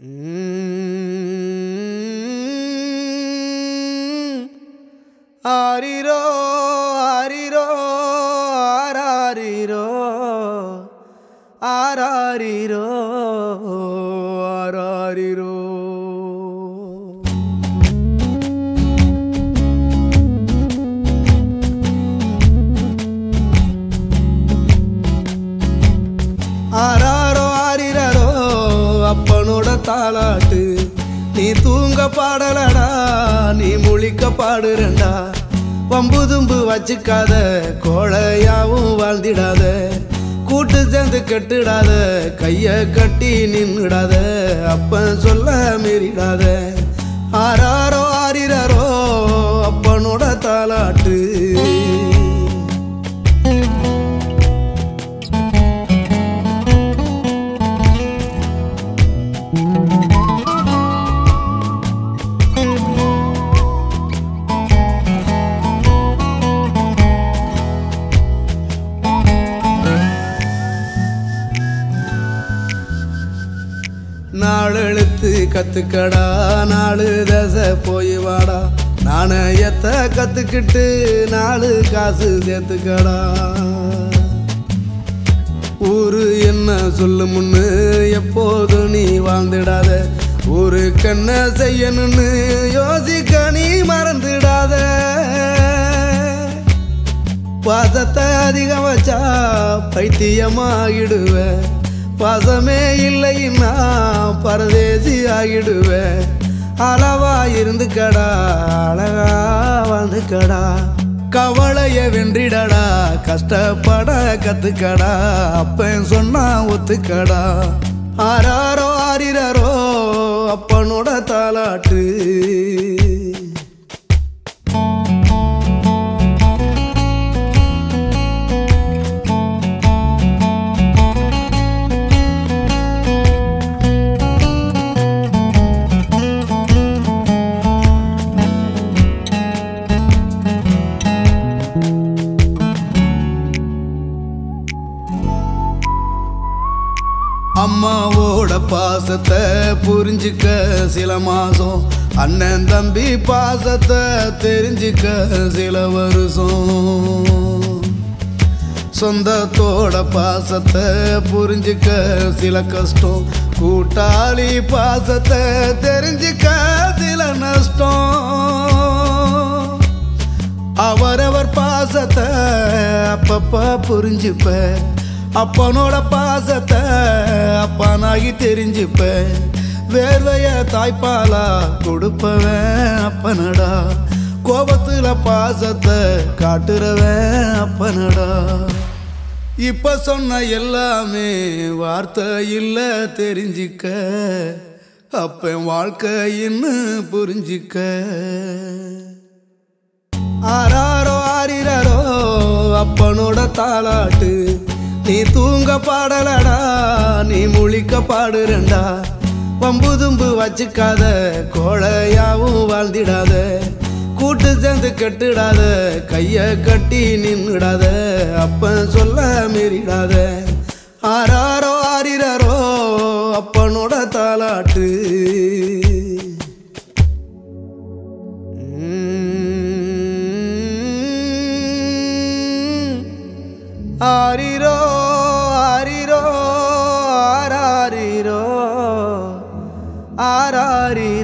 ம். ஆரிரோ ஆரிரோ ஆராரிரோ ஆராரிரோ ஆராரிரோ ஆராரோ ஆரிரோ அப்பனோட தாலாட்டு நீ தூங்க பாடலடா நீ முழிக்க பாடுறண்டா வம்பு தும்பு வச்சுக்காத கோழையாவும் வாழ்ந்திடாத கூட்டு சேர்ந்து கெட்டுடாத கைய கட்டி நின்னுடாத அப்பன் சொல்ல மீறிடாத ஆராரோ ஆரிரோ அப்பனோட தாலாட்டு நாளெழுத்து கத்துக்கடா நாலு தசை போய் வாடா நாணயத்தை கத்துக்கிட்டு நாலு காசு சேர்த்துக்கடா ஊரு என்ன சொல்லு முன்னு எப்போது நீ வாழ்ந்துடாத ஊருக்கு என்ன செய்யணும்னு யோசிக்க நீ மறந்துடாத பாசத்தை அதிகம் வச்சா பைத்தியமாகிடுவ பாசமே இல்லைன்னா பரதேசி ஆகிடுவ அளவா இருந்துக்கடா அழகா வாழ்ந்துக்கடா கவலைய வென்றிடடா கஷ்டப்பட கத்துக்கடா அப்பன் சொன்னா ஒத்துக்கடா ஆராரோ ஆரிரோ அப்பனோட தாலாட்டு அம்மாவோட பாசத்தை புரிஞ்சுக்க சில மாசம் அண்ணன் தம்பி பாசத்தை தெரிஞ்சுக்க சில வருஷம் சொந்தத்தோட பாசத்தை புரிஞ்சுக்க சில கஷ்டம் கூட்டாளி பாசத்தை தெரிஞ்சுக்க சில நஷ்டம் அவரவர் பாசத்தை அப்பப்ப புரிஞ்சுப்ப அப்பனோட பாசத்தை அப்பனாகி தெரிஞ்சுப்ப வேர்வைய தாய்ப்பாலா கொடுப்பவன் அப்பனடா கோபத்துல பாசத்தை காட்டுறவன் அப்பனடா இப்ப சொன்ன எல்லாமே வார்த்தை இல்ல தெரிஞ்சுக்க அப்ப வாழ்க்கைன்னு புரிஞ்சுக்க ஆராரோ ஆரிரோ அப்பனோட தாலாட்டு நீ தூங்க பாடலடா நீ முழிக்க பாடுறண்டா வம்பு தும்பு வச்சுக்காத கோழையாவும் வாழ்ந்திடாத கூட்டு சேர்ந்து கெட்டுடாத கைய கட்டி நின்னுடாத அப்பன் சொல்ல மீறிடாத ஆராரோ ஆரிரோ அப்பனோட தாலாட்டு ம். ஆரிரோ ஆரிரோ ஆராரிரோ ஆராரிரோ